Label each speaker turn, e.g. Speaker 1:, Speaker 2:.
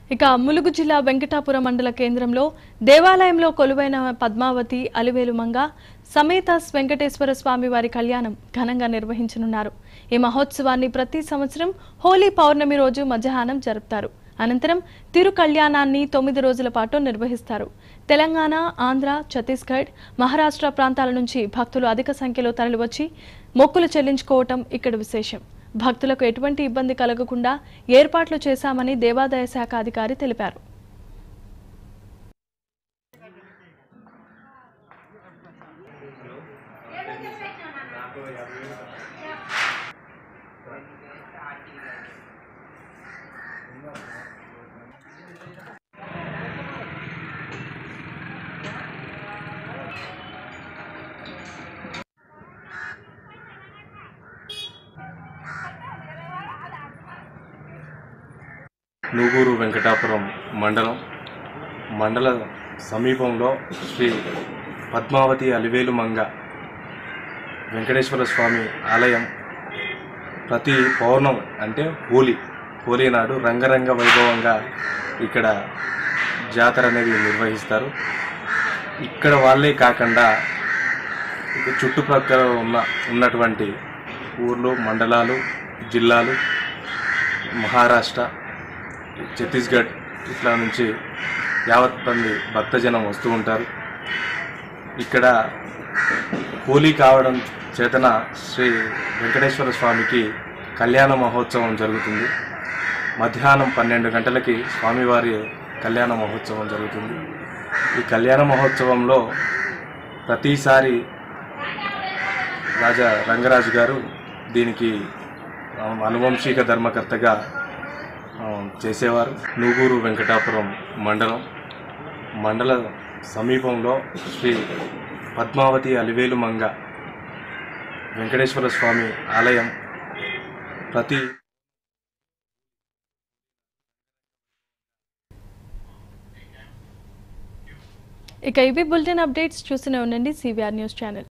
Speaker 1: ఇక ములుగు జిల్లా వెంకటాపురం మండల కేంద్రంలో దేవాలయంలో కొలువైన పద్మావతి అలివేలుమంగ సమేత వెంకటేశ్వర స్వామి వారి కళ్యాణం ఘనంగా నిర్వహించనున్నారు ఈ మహోత్సవాన్ని ప్రతి సంవత్సరం హోలీ పౌర్ణమి రోజు మధ్యాహ్నం జరుపుతారు అనంతరం తిరు కళ్యాణాన్ని తొమ్మిది రోజుల పాటు నిర్వహిస్తారు తెలంగాణ ఆంధ్ర ఛత్తీస్గఢ్ మహారాష్ట్ర ప్రాంతాల నుంచి భక్తులు అధిక సంఖ్యలో తరలివచ్చి మొక్కులు చెల్లించుకోవటం ఇక్కడ విశేషం భక్తులకు ఎటువంటి ఇబ్బంది కలగకుండా ఏర్పాట్లు చేశామని దేవాదాయ శాఖ అధికారి తెలిపారు
Speaker 2: నూగూరు వెంకటాపురం మండలం మండల సమీపంలో శ్రీ పద్మావతి అలివేలు మంగ వెంకటేశ్వర స్వామి ఆలయం ప్రతి పౌర్ణం అంటే హోలీ హోలీ నాడు రంగరంగ వైభవంగా ఇక్కడ జాతర అనేది నిర్వహిస్తారు ఇక్కడ వాళ్ళే కాకుండా ఇక చుట్టుప్రక్కల ఉన్న ఉన్నటువంటి ఊర్లు మండలాలు జిల్లాలు మహారాష్ట్ర ఛత్తీస్గఢ్ ఇట్లా నుంచి యావత్ మంది భక్తజనం వస్తూ ఉంటారు ఇక్కడ హోలీ కావడం చేతన శ్రీ వెంకటేశ్వర స్వామికి కళ్యాణ మహోత్సవం జరుగుతుంది మధ్యాహ్నం పన్నెండు గంటలకి స్వామివారి కళ్యాణ మహోత్సవం జరుగుతుంది ఈ కళ్యాణ మహోత్సవంలో ప్రతిసారి రాజా రంగరాజు గారు దీనికి ఆ, అనువంశిక ధర్మకర్తగా ఆ, చేసేవారు నూగూరు వెంకటాపురం మండలం మండల సమీపంలో శ్రీ పద్మావతి అలివేలు మంగ వెంకటేశ్వర స్వామి ఆలయం ప్రతి
Speaker 1: ఇక ఇవి బులెటిన్ అప్డేట్స్ చూస్తూనే ఉండండి సివిఆర్ న్యూస్ ఛానల్